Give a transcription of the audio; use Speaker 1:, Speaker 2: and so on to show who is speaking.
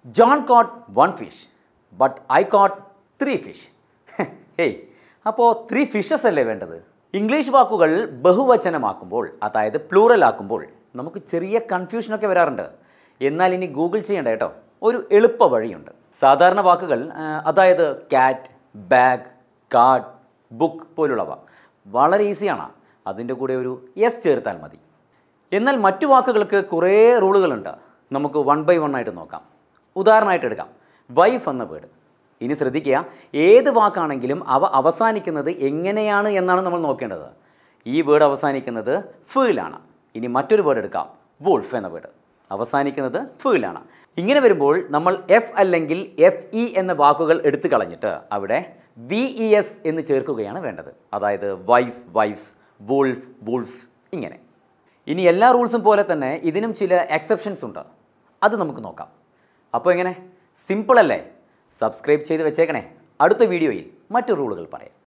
Speaker 1: John got one fish but I got three fish hey അപ്പോൾ three fishes അല്ലേ വേണ്ടത് English വാക്കുകൾ ബഹുവചനമാക്കുമ്പോൾ അതായത് പ്ലൂറൽ ആക്കുമ്പോൾ നമുക്ക് ചെറിയ കൺഫ്യൂഷനൊക്കെ വരാറുണ്ട് എന്നാൽ ഇനി ഗൂഗിൾ ചെയ്യേണ്ട കേട്ടോ ഒരു എളുപ്പ വഴിയുണ്ട് സാധാരണ വാക്കുകൾ ആ, അതായത് ക്യാറ്റ് ബാഗ് കാർഡ് ബുക്ക് പോലുള്ളവ വളരെ ഈസിയാണ് അതിൻ്റെ കൂടെ ഒരു എസ് ചേർത്താൽ മതി എന്നാൽ മറ്റു വാക്കുകൾക്ക് കുറേ റൂളുകളുണ്ട് നമുക്ക് വൺ ബൈ വൺ ആയിട്ട് നോക്കാം ഉദാഹരണമായിട്ട് എടുക്കാം വൈഫ് എന്ന വേർഡ് ഇനി ശ്രദ്ധിക്കുക ഏത് വാക്കാണെങ്കിലും അവ അവസാനിക്കുന്നത് എങ്ങനെയാണ് എന്നാണ് നമ്മൾ നോക്കേണ്ടത് ഈ വേർഡ് അവസാനിക്കുന്നത് ഫീലാണ് ഇനി മറ്റൊരു വേർഡ് എടുക്കാം വോൾഫ് എന്ന വേർഡ് അവസാനിക്കുന്നത് ഫീലാണ് ഇങ്ങനെ വരുമ്പോൾ നമ്മൾ എഫ് അല്ലെങ്കിൽ എഫ് ഇ എന്ന വാക്കുകൾ എടുത്തു കളഞ്ഞിട്ട് അവിടെ വി ഇ എസ് എന്ന് ചേർക്കുകയാണ് വേണ്ടത് അതായത് വൈഫ് വൈഫ്സ് വോൾഫ് വോൾഫ്സ് ഇങ്ങനെ ഇനി എല്ലാ റൂൾസും പോലെ തന്നെ ഇതിനും ചില എക്സെപ്ഷൻസ് ഉണ്ട് അത് നമുക്ക് നോക്കാം അപ്പോൾ എങ്ങനെ സിമ്പിൾ അല്ലേ സബ്സ്ക്രൈബ് ചെയ്ത് വെച്ചേക്കണേ അടുത്ത വീഡിയോയിൽ മറ്റു റൂളുകൾ പറയാം